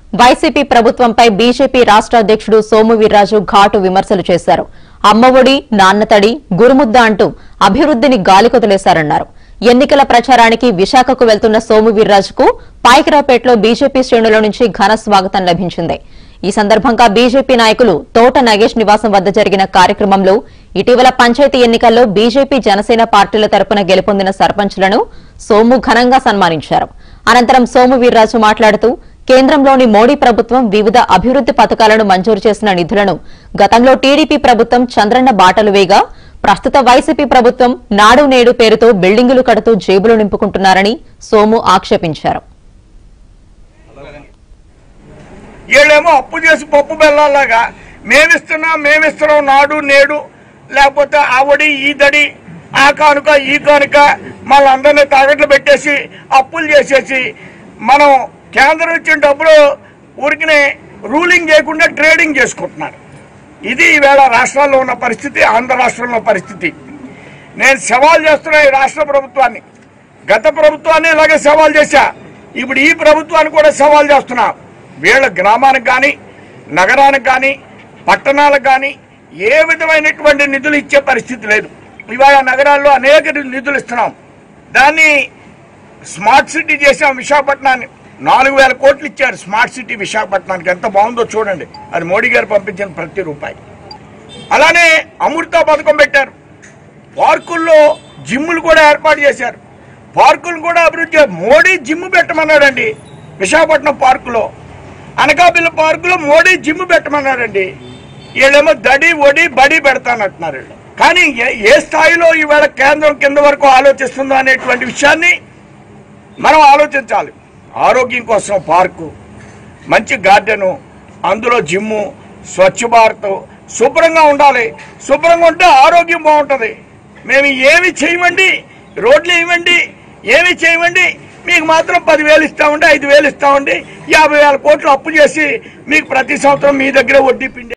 YCP ప్రభుత్వంపై BJP రాష్ట్ర అధ్యక్షుడు సోము వీర్రాజు ఘాటు విమర్శలు చేశారు అమ్మఒడి నాన్నతడి గురుముద్ద అంటూ అభివృద్దిని గాలికొదిలేశారన్నారు ఎన్నికల ప్రచారానికి విశాఖకు వెళ్తున్న సోము వీర్రాజుకు పాయకరావుపేటలో బీజేపీ శ్రేణుల నుంచి ఘన స్వాగతం లభించింది ఈ సందర్భంగా బీజేపీ నాయకులు తోట నగేష్ నివాసం వద్ద జరిగిన కార్యక్రమంలో ఇటీవల పంచాయతీ ఎన్నికల్లో బీజేపీ జనసేన పార్టీల తరపున గెలుపొందిన సర్పంచ్లను సోము ఘనంగా సన్మానించారు అనంతరం సోము వీర్రాజు మాట్లాడుతూ కేంద్రంలోని మోడీ ప్రభుత్వం వివిధ అభివృద్ది పథకాలను మంజూరు చేసిన నిధులను గతంలో టీడీపీ ప్రభుత్వం చంద్రన్న బాటలు వేగా ప్రస్తుత వైసీపీ ప్రభుత్వం నాడు నేడు పేరుతో బిల్డింగులు కడుతూ జేబులు నింపుకుంటున్నారని సోము ఆక్షేపించారు వీళ్ళేమో అప్పు చేసి పప్పు బెల్లాలాగా మేమిస్తున్నాం మేమిస్తున్నాం నాడు నేడు లేకపోతే ఆవడి ఈదడి ఆ కానుక ఈ కానుక మళ్ళందరినీ తాగట్లు పెట్టేసి అప్పులు చేసేసి మనం కేంద్రం ఇచ్చిన డబ్బులు ఊరికినే రూలింగ్ చేయకుండా ట్రేడింగ్ చేసుకుంటున్నారు ఇది ఈవేళ రాష్ట్రాల్లో ఉన్న పరిస్థితి ఆంధ్ర రాష్ట్రంలో ఉన్న పరిస్థితి నేను సవాల్ చేస్తున్నా ఈ రాష్ట్ర ప్రభుత్వాన్ని గత ప్రభుత్వాన్ని ఇలాగే సవాల్ చేశా ఇప్పుడు ఈ ప్రభుత్వాన్ని కూడా సవాల్ చేస్తున్నా వీళ్ళ గ్రామానికి కానీ నగరానికి కానీ పట్టణాలకు కానీ ఏ విధమైనటువంటి నిధులు ఇచ్చే పరిస్థితి లేదు ఇవాళ నగరాల్లో అనేక నిధులు ఇస్తున్నాం దాన్ని స్మార్ట్ సిటీ చేసాం విశాఖపట్నాన్ని నాలుగు వేల కోట్లు ఇచ్చారు స్మార్ట్ సిటీ విశాఖపట్నానికి ఎంత బాగుందో చూడండి అది మోడీ గారు పంపించిన ప్రతి రూపాయి అలానే అమృత పథకం పెట్టారు పార్కుల్లో జిమ్ములు కూడా ఏర్పాటు చేశారు పార్కులు కూడా అభివృద్ధి చే- మోడీ జిమ్ పెట్టమన్నాడండి విశాఖపట్నం పార్కులో అనకాపల్లి పార్కులో మోడీ జిమ్ పెట్టమన్నాడండి వీళ్ళేమో దడి ఒడి బడి పెడతానంటున్నారు వీళ్ళు కానీ ఏ- ఏ స్థాయిలో ఈవేళ కేంద్రం కింద వరకు ఆలోచిస్తుందో అనేటువంటి విషయాన్ని మనం ఆలోచించాలి ఆరోగ్యం కోసం పార్కు మంచి గార్డెను అందులో జిమ్ము స్వచ్ఛ భారత్ శుభ్రంగా ఉండాలి శుభ్రంగా ఉంటే ఆరోగ్యం బాగుంటుంది మేము ఏమి చేయమండి రోడ్లు వేయమండి ఏమి చేయమండి మీకు మాత్రం పదివేలు ఇస్తామండి ఐదు వేలు ఇస్తామండి యాభై వేల కోట్లు అప్పు చేసి మీకు ప్రతి సంవత్సరం మీ దగ్గర వడ్డీ పిండి